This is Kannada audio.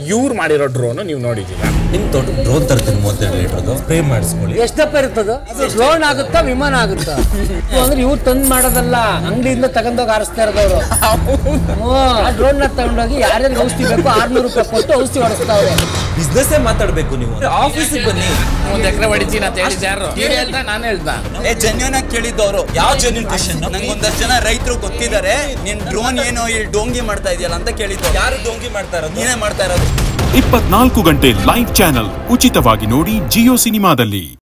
ಇವ್ರು ಮಾಡಿರೋ ಡ್ರೋನ್ ನೀವು ನೋಡಿದ್ದೀರಾ ನಿಮ್ ತೋಟ ಡ್ರೋನ್ ತರ್ತೀನಿ ಮೂವತ್ತೆರಡು ಲೀಟರ್ದು ಸ್ಪ್ರೇ ಮಾಡಿಸ್ಕೊಳ್ಳಿ ಎಷ್ಟಪ್ಪ ಇರ್ತದ ಡ್ರೋನ್ ಆಗುತ್ತಾ ವಿಮಾನ ಆಗುತ್ತಾ ಇವು ಅಂದ್ರೆ ಇವ್ರು ತಂದ್ ಮಾಡೋದಲ್ಲ ಅಂಗಡಿಯಿಂದ ತಗೊಂಡೋಗಿ ಹಾರಿಸ್ತಾ ಇರೋದವ್ರು ಆ ಡ್ರೋನ್ ನ ತಗೊಂಡೋಗಿ ಯಾರ್ಯಾರಿಗೆ ಔಷಧಿ ಬೇಕು ಆರ್ನೂರು ರೂಪಾಯಿ ಕೊಟ್ಟು ಔಷಧಿ ಹೊಡಿಸ್ತಾವ್ರೆ ಬಿಸ್ನೆಸ್ ಮಾತಾಡ್ಬೇಕು ನೀವು ಆಫೀಸಿಗೆ ಬನ್ನಿ ಒಂದ್ ಎಕರೆ ಹೊಡಿತೀನಿ ಅಂತ ಹೇಳಿದ್ದು ಯಾರು ನೀವ್ ಹೇಳ್ದ ನಾನು ಹೇಳ್ದ ಏ ಜೆನ್ಯೂನ್ ಆಗಿ ಕೇಳಿದ್ದವರು ಯಾವ ಜೆನ್ಯೂನ್ ಕ್ವಶನ್ ನಂಗೆ ಒಂದಷ್ಟು ಜನ ರೈತರು ಗೊತ್ತಿದ್ದಾರೆ ನೀನ್ ಡ್ರೋನ್ ಏನೋ ಇಲ್ಲಿ ಡೋಂಗಿ ಮಾಡ್ತಾ ಇದೆಯಲ್ಲ ಅಂತ ಕೇಳಿದ್ದು ಯಾರು ಡೋಂಗಿ ಮಾಡ್ತಾ ಇರೋದು ನೀನೇ ಮಾಡ್ತಾ ಇರೋದು ಇಪ್ಪತ್ನಾಲ್ಕು ಗಂಟೆ ಲೈವ್ ಚಾನೆಲ್ ಉಚಿತವಾಗಿ ನೋಡಿ ಜಿಯೋ ಸಿನಿಮಾದಲ್ಲಿ